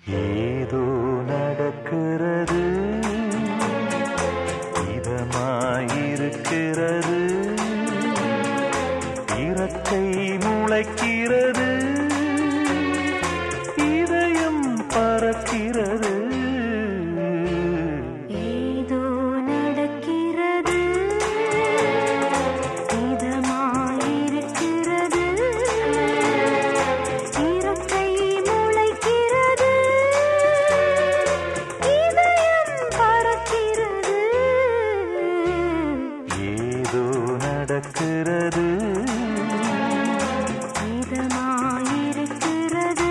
ஏதோ நடக்கிறது இதமாயிருக்கிறது இறக்கை முளைக்கிறது இதயம் பறக்கிறது ஏதோ நடக்கிறது இதமாயிருக்கிறது இறக்கை முளைக்கிறது இதயம் பறக்கிறது ஏதோ நடக்கிறது இதமாயிருக்கிறது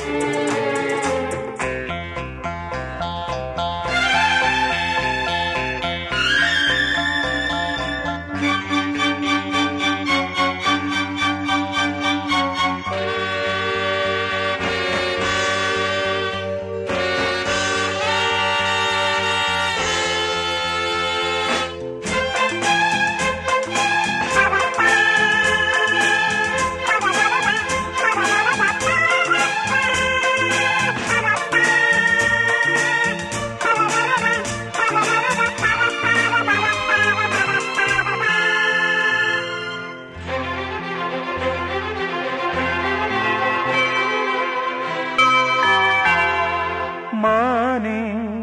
மானே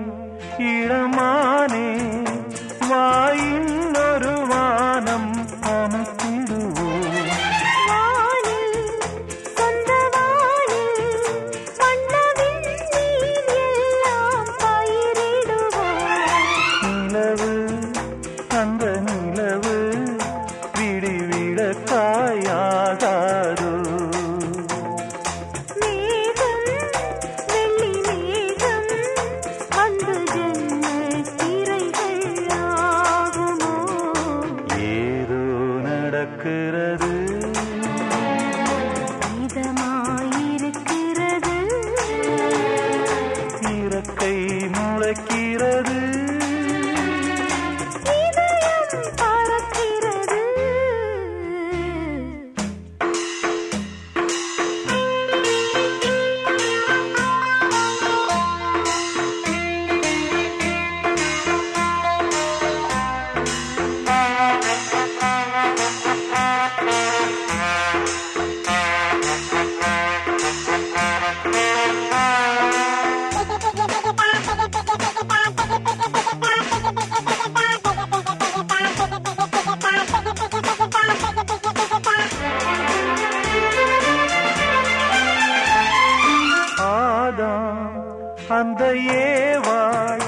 இளமானே வாயின் ஒரு வானம் அமைத்திடுவோம் வானில் சொந்த வானில் வண்ணவின் நீர் எல்லாம் பயிரிடுவோம் நிலவு அந்த நிலவு விடிவிட காயாகாதோ மேகம் வெள்ளி மேகம் வந்து ஜன்னல் திரைகள் ஆகுமோ ஏதோ நடக்கிறது இதமாயிருக்கிறது இறக்கை முளைக்கிறது இதயம் பறக்கிறது ஆதாம் அந்த ஏவாள்